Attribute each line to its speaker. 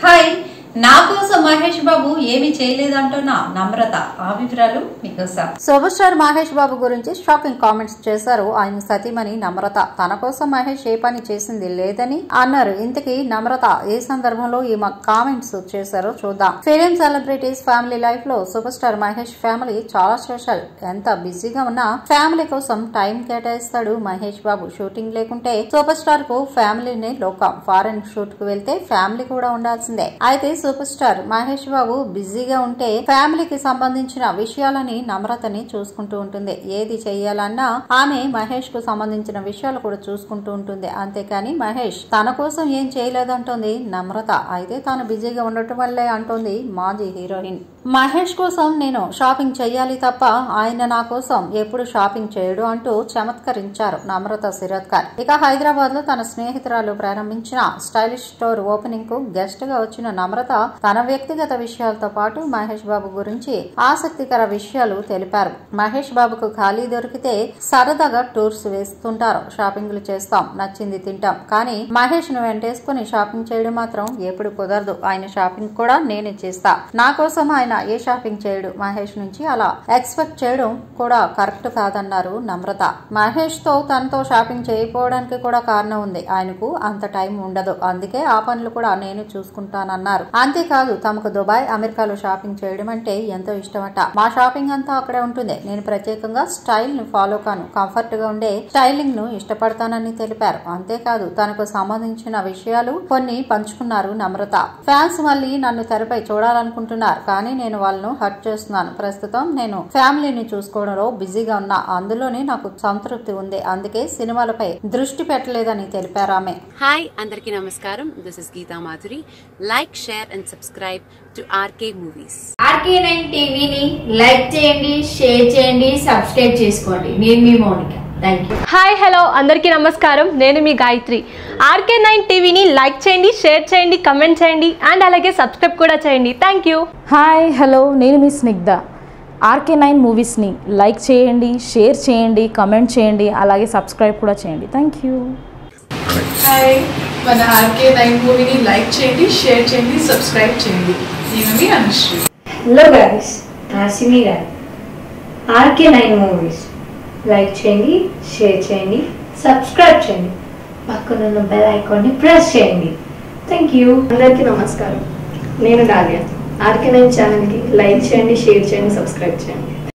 Speaker 1: hi నా కోసం మహేష్ బాబు ఏమీ చేయలేదంటున్న నమ్రత ఆ వివరాలు మీకోసం సూపర్ స్టార్ మహేష్ బాబు గురించి షాకింగ్ కామెంట్స్ చేశారు ఆయన సతీమణి నమ్రత తన కోసం మహేష్ ఏ పని చేసింది లేదని అన్నారు ఇంతకీ నమ్రత ఏ సందర్భంలో ఈ కామెంట్స్ చేశారో చూద్దాం ఫిలిం సెలబ్రిటీస్ ఫ్యామిలీ లైఫ్ లో సూపర్ స్టార్ మహేష్ ఫ్యామిలీ చాలా స్పెషల్ ఎంత బిజీగా ఉన్నా ఫ్యామిలీ కోసం టైం కేటాయిస్తాడు మహేష్ బాబు షూటింగ్ లేకుంటే సూపర్ స్టార్ కు ఫ్యామిలీనే లోకం ఫారెన్ షూట్ కు వెళ్తే ఫ్యామిలీ కూడా ఉండాల్సిందే అయితే సూపర్ స్టార్ మహేష్ బాబు బిజీగా ఉంటే ఫ్యామిలీకి సంబంధించిన విషయాలని నమ్రతని చూసుకుంటూ ఉంటుంది ఏది చెయ్యాలన్నా ఆమె మహేష్ కు సంబంధించిన విషయాలు కూడా చూసుకుంటూ ఉంటుంది అంతేకాని మహేష్ తన కోసం ఏం చేయలేదంటుంది నమ్రత అయితే తాను బిజీగా ఉండటం వల్లే అంటుంది మాజీ హీరోయిన్ మహేష్ కోసం నేను షాపింగ్ చెయ్యాలి తప్ప ఆయన నా కోసం ఎప్పుడు షాపింగ్ చేయడు అంటూ చమత్కరించారు నమ్రత సిరత్కర్ ఇక హైదరాబాద్ లో తన స్నేహితురాలు ప్రారంభించిన స్టైలిష్ స్టోర్ ఓపెనింగ్ కు గెస్ట్ గా వచ్చిన నమ్రత తన వ్యక్తిగత విషయాలతో పాటు మహేష్ బాబు గురించి ఆసక్తికర విషయాలు తెలిపారు మహేష్ బాబుకు ఖాళీ దొరికితే సరదాగా టూర్స్ వేస్తుంటారు షాపింగ్లు చేస్తాం నచ్చింది తింటాం కానీ మహేష్ ను వెంటేసుకుని షాపింగ్ చేయడం మాత్రం ఎప్పుడు కుదరదు ఆయన షాపింగ్ కూడా నేనే చేస్తా నా కోసం ఆయన ఏ షాపింగ్ చేయడు మహేష్ నుంచి అలా ఎక్స్పెక్ట్ చేయడం కూడా కరెక్ట్ కాదన్నారు నమ్రత మహేష్ తో తనతో షాపింగ్ చేయకపోవడానికి కూడా కారణం ఉంది ఆయనకు అంత టైం ఉండదు అందుకే ఆ పనులు కూడా నేను చూసుకుంటానన్నారు అంతేకాదు తమకు దుబాయ్ అమెరికాలో షాపింగ్ చేయడం అంటే ఎంతో ఇష్టమట మా షాపింగ్ అంతా అక్కడే ఉంటుంది నేను ప్రత్యేకంగా స్టైల్ ను ఫాలో కాను కంఫర్ట్ గా ఉండే స్టైలింగ్ ను ఇష్టపడతానని తెలిపారు అంతేకాదు తనకు సంబంధించిన విషయాలు కొన్ని పంచుకున్నారు నమ్రత ఫ్యాన్స్ మళ్ళీ నన్ను తెరపై చూడాలనుకుంటున్నారు కానీ నేను వాళ్ళను హర్ట్ చేస్తున్నాను ప్రస్తుతం నేను ఫ్యామిలీని చూసుకోవడంలో బిజీగా ఉన్నా అందులోనే నాకు సంతృప్తి ఉంది అందుకే సినిమాలపై దృష్టి పెట్టలేదని తెలిపారు ఆమె
Speaker 2: హాయ్ అందరికీ నమస్కారం this is Geetha Madhuri like share and subscribe to RK movies
Speaker 3: RK nine టీవీని లైక్ చేయండి షేర్ చేయండి సబ్స్క్రైబ్ చేసుకోండి నేను మీ Mounika thank you
Speaker 4: hi hello అందరికీ నమస్కారం నేను మీ గాయత్రి ఆర్కే నైన్ టీవీని లైక్ చేయండి షేర్ చేయండి కమెంట్ చేయండి అండ్ అలాగే సబ్స్క్రైబ్ కూడా చేయండి థ్యాంక్ యూ
Speaker 5: హాయ్ హలో నేను మీ స్నిగ్ధ ఆర్కే నైన్ మూవీస్ని లైక్ చేయండి షేర్ చేయండి కమెంట్ చేయండి అలాగే సబ్స్క్రైబ్ కూడా చేయండి థ్యాంక్ యూ
Speaker 6: హాయ్ మన ఆర్కే నైన్ మూవీని లైక్ చేయండి షేర్ చేయండి సబ్స్క్రైబ్ చేయండి నేను మీ అనుశ్రీ
Speaker 7: హలో గాయస్ నా సిమి గారు ఆర్కే నైన్ మూవీస్ లైక్ చేయండి షేర్ చేయండి సబ్స్క్రైబ్ చేయండి పక్కనున్న బెల్ ఐకాన్ని ప్రెస్ చేయండి థ్యాంక్ యూ
Speaker 8: అందరికీ నమస్కారం నేను డాలియా ఆర్కే నైన్ ఛానల్కి లైక్ చేయండి షేర్ చేయండి సబ్స్క్రైబ్ చేయండి